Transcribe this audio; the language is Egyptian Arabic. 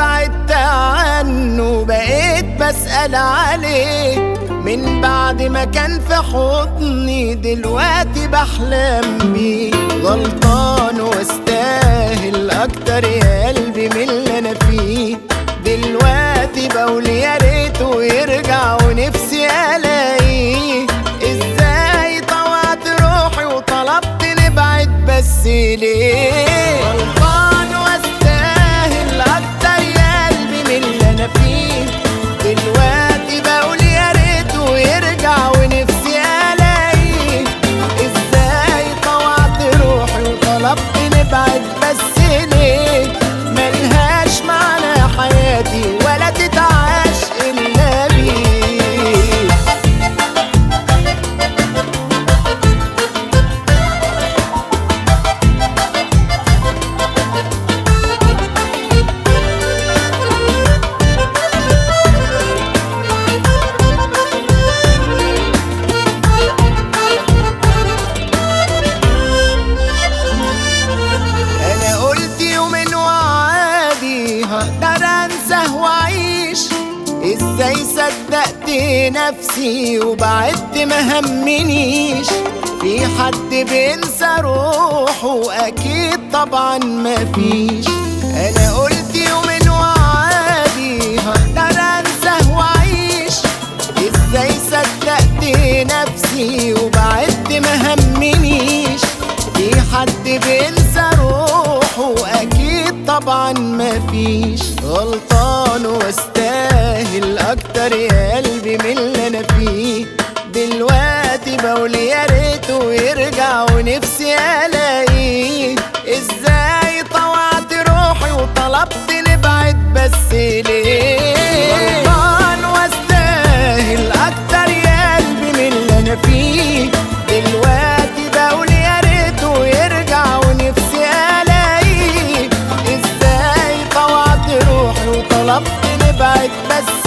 بعدت عنه بقيت بسأل عليه من بعد ما كان في حضني دلوقتي بحلم بيه غلطان واستاهل اكتر يا قلبي من اللي انا فيه دلوقتي بقول يا ريته يرجع ونفسي الاقيه ازاي طوعت روحي وطلبت نبعد بس ليه غلطان واستاهل اكتر يا قلبي من اللي انا فيه دلوقتي بقول يا ريته يرجع ونفسي الاقيه ازاي طوعت روحي وطلبت نبعد بس ليه ملهاش معنى حياتي ولا تتعاش الا بيه انا قلت يومين وعادي هقدر انسى واعيش ازاي صدقت نفسي وبعدت ما همنيش في حد بينسى روحه اكيد طبعا مفيش انا قلت يومين وعادي هقدر انسى واعيش ازاي صدقت نفسي وبعدت ما همنيش في حد بينسى روحه اكيد طبعا مفيش غلطان واستاهل اكتر يا قلبي من اللي انا فيه دلوقتي بقول يا ريته يرجع ونفسي الاقيه ازاي طوعت روحي وطلبت نبعد بس ليه غلطان واستاهل اكتر يا قلبي من اللي انا فيه دلوقتي بقول يا ريته يرجع ونفسي الاقيه ازاي طوعت روحي وطلبت نبعد بس